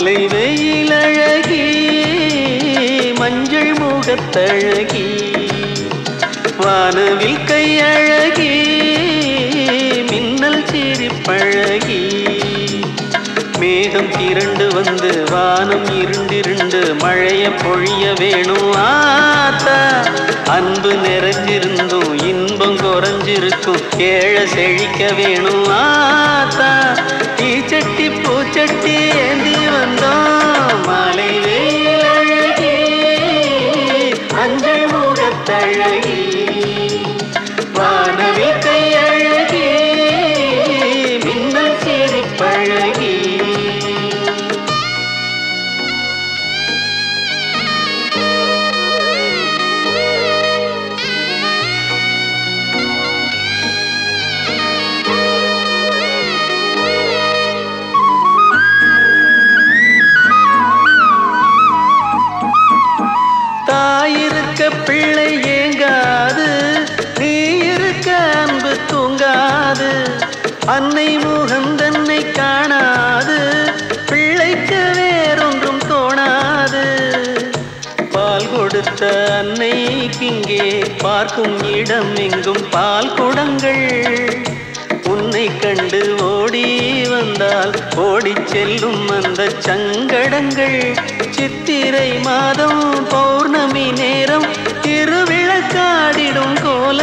மாலை வெயில் அழகி மஞ்சள் முகத்தழகி வானவில் கையழகி மின்னல் சிரிப்பழகி மேகம் திரண்டு வந்து வானம் இருண்டிருண்டு மழைய பொழிய வேணும் ஆத்தா அன்பு நிறைஞ்சிருந்தும் இன்பம் குறைஞ்சிருக்கும் ஏழ செழிக்க வேணும் ஆத்தா தீச்சட்டி பூச்சட்டி ஏந்தி வந்தோம் மாலை வெயில் அழகி மஞ்சள் முகத்தழகி வானவி கையழகி மின்னல் சிரிப்பழகி தாயிருக்க பிள்ளை ஏங்காது நீ இருக்க அன்பு தூங்காது அன்னை முகம் தன்னை காணாது பிள்ளைக்கு வேறொன்றும் தோணாது பால் கொடுத்த அன்னைக்கிங்கே பார்க்கும் இடம் எங்கும் பால் குடங்கள் உன்னை கண்டு ஓடி வந்தால் ஓடிச் செல்லும் அந்த சங்கடங்கள் சித்திரை மாதம் பௌர்ணமி நேரம் திருவிளக்காடிடும் கோல